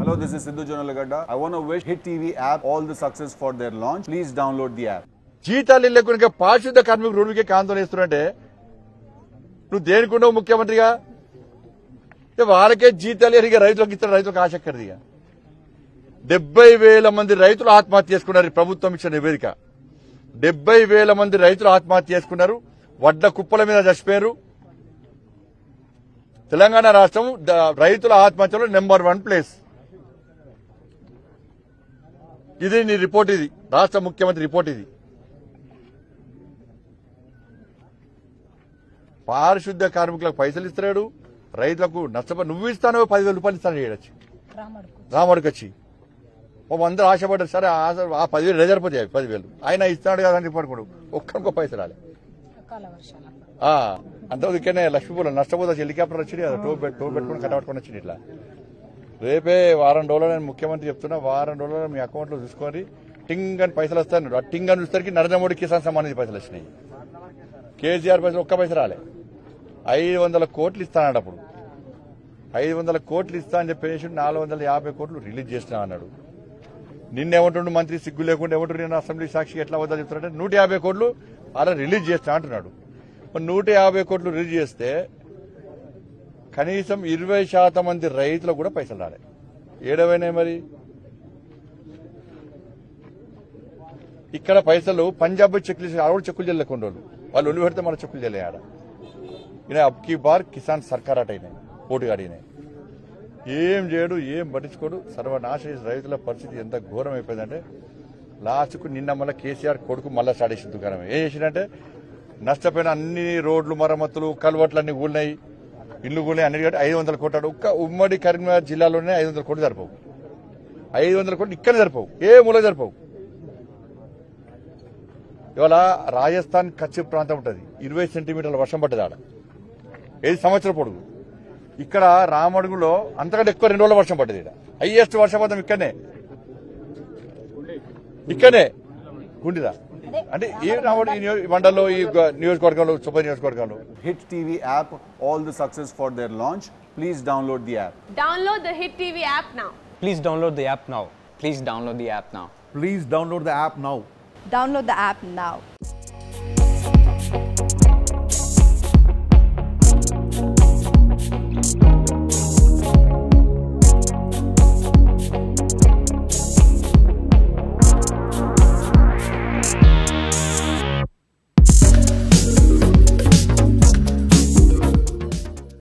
Hello, this is Sidhu Jonalagada. I want to wish Hit TV app all the success for their launch. Please download the app. జీతాలు లేకుండా పారిశుద్ధ కార్మికులు రోడ్డుకి ఆందోళన చేస్తున్నారంటే నువ్వు దేనికున్నావు ముఖ్యమంత్రిగా ఇక వాళ్ళకే జీతాలు ఇక రైతులకు ఇస్తారు రైతులకు ఆశ ఎక్కడిది ఇక డెబ్బై వేల మంది రైతులు ఆత్మహత్య చేసుకున్నారు ఈ ప్రభుత్వం ఇచ్చిన నివేదిక డెబ్బై వేల మంది రైతులు ఆత్మహత్య చేసుకున్నారు వడ్ల కుప్పల మీద చచ్చిపోయారు తెలంగాణ రాష్ట్రం ద- రైతుల ఆత్మహత్యలో నెంబర్ వన్ ప్లేస్ ఇది నీ రిపోర్ట్ ఇది రాష్ట్ర ముఖ్యమంత్రి రిపోర్ట్ ఇది పారిశుద్ధ కార్మికులకు పైసలు ఇస్తున్నాడు రైతులకు నష్టపడి నువ్వు ఇస్తానో పదివేల రూపాయలు ఇస్తాను చేయడచ్చు రామడికి వచ్చి ఓ అందరూ ఆశపడ్డారు సరే ఆశ ఆ పదివేలు రిజర్పోతాయి పదివేలు ఆయన ఇస్తాడు కదా అని పడుకోడు ఒక్కరికో పైసలు రాలే అకాల వర్షాల ఆ, అంత ఇక్కడనే లక్ష్మీపురం నష్టపోతే హెలికాప్టర్ వచ్చింది కదా టోల్ పెట్- టోల్ పెట్టుకుని కట్టబట్టుకుని వచ్చింది ఇట్లా రేపే వారం రోజులు నేను ముఖ్యమంత్రి చెప్తున్నా వారం రోజులు మీ అకౌంట్లో చూసుకొని టింగ్ అని పైసలు వస్తాను ఆ టింగ్ అని చూసరికి నరేంద్ర మోడీ కిసాన్ సమ్మాన్ నిధి పైసలు వచ్చినాయి కేసీఆర్ పైసలు ఒక్క పైసలు రాలే ఐదు వందల కోట్లు ఇస్తానన్నాడు అప్పుడు ఐదు వందల కోట్లు ఇస్తా అని చెప్పేసి నాలుగు వందల యాభై కోట్లు రిలీజ్ చేసినా అన్నాడు నిన్నేమంటుండు మంత్రి సిగ్గు లేకుండా ఏమంటుండు నేను అసెంబ్లీ సాక్షి ఎట్లా వద్దా చెప్తున్నాడంటే నూట యాభై కోట్లు అలా రిలీజ్ చేస్తా అంటున్నాడు మరి నూట యాభై కోట్లు రిలీజ్ చేస్తే కనీసం ఇరవై శాతం మంది రైతులకు కూడా పైసలు రాలే ఏడవైనాయి మరి ఇక్కడ పైసలు పంజాబ్ చెక్కులు ఆడ కూడా చెక్కులు చెల్లకుండా వాళ్ళు వాళ్ళు ఒళ్ళు పెడితే మన చెక్కులు చెల్లే ఆడ ఈయన అబ్కి బార్ కిసాన్ సర్కార్ అట అయినాయి పోటుగా అడిగినాయి ఏం చేయడు ఏం పట్టించుకోడు సర్వనాశ చేసి రైతుల పరిస్థితి ఎంత ఘోరం అయిపోయిందంటే లాస్ట్కు నిన్న మళ్ళీ కేసీఆర్ కొడుకు మళ్ళీ స్టార్ట్ చేసిన దుకాణం ఏం చేసిందంటే నష్టపోయిన అన్ని రోడ్లు మరమ్మతులు కలవట్లు అన్ని కూలినాయి ఇల్లు కూలినాయి అన్ని కాబట్టి ఐదు వందల కోట్లు ఒక్క ఉమ్మడి కరీంనగర్ జిల్లాలోనే ఐదు వందల కోట్లు సరిపోవు ఐదు వందల కోట్లు ఇక్కడ సరిపోవు ఏ మూల సరిపోవు ఇవాళ రాజస్థాన్ కచ్చి ప్రాంతం ఉంటుంది ఇరవై సెంటీమీటర్ల వర్షం పడ్డది ఆడ ఏది సంవత్సరం పొడుగు ఇక్కడ రామడుగులో అంతకంటే ఎక్కువ రెండు రోజుల వర్షం పడ్డది ఇక్కడ హైయెస్ట్ వర్షపాతం ఇక్కడనే ఇక్కడనే గుండిదా అంటే ఈ రామడు ఈ నియో- ఈ మండలంలో ఈ గ- నియోజకవర్గంలో సుపర్ నియోజకవర్గంలో Hit TV app all the success for their launch. Please download the app. Download the Hit TV app now. Please download the app now. Please download the app now. Please download the app now. Download the app now.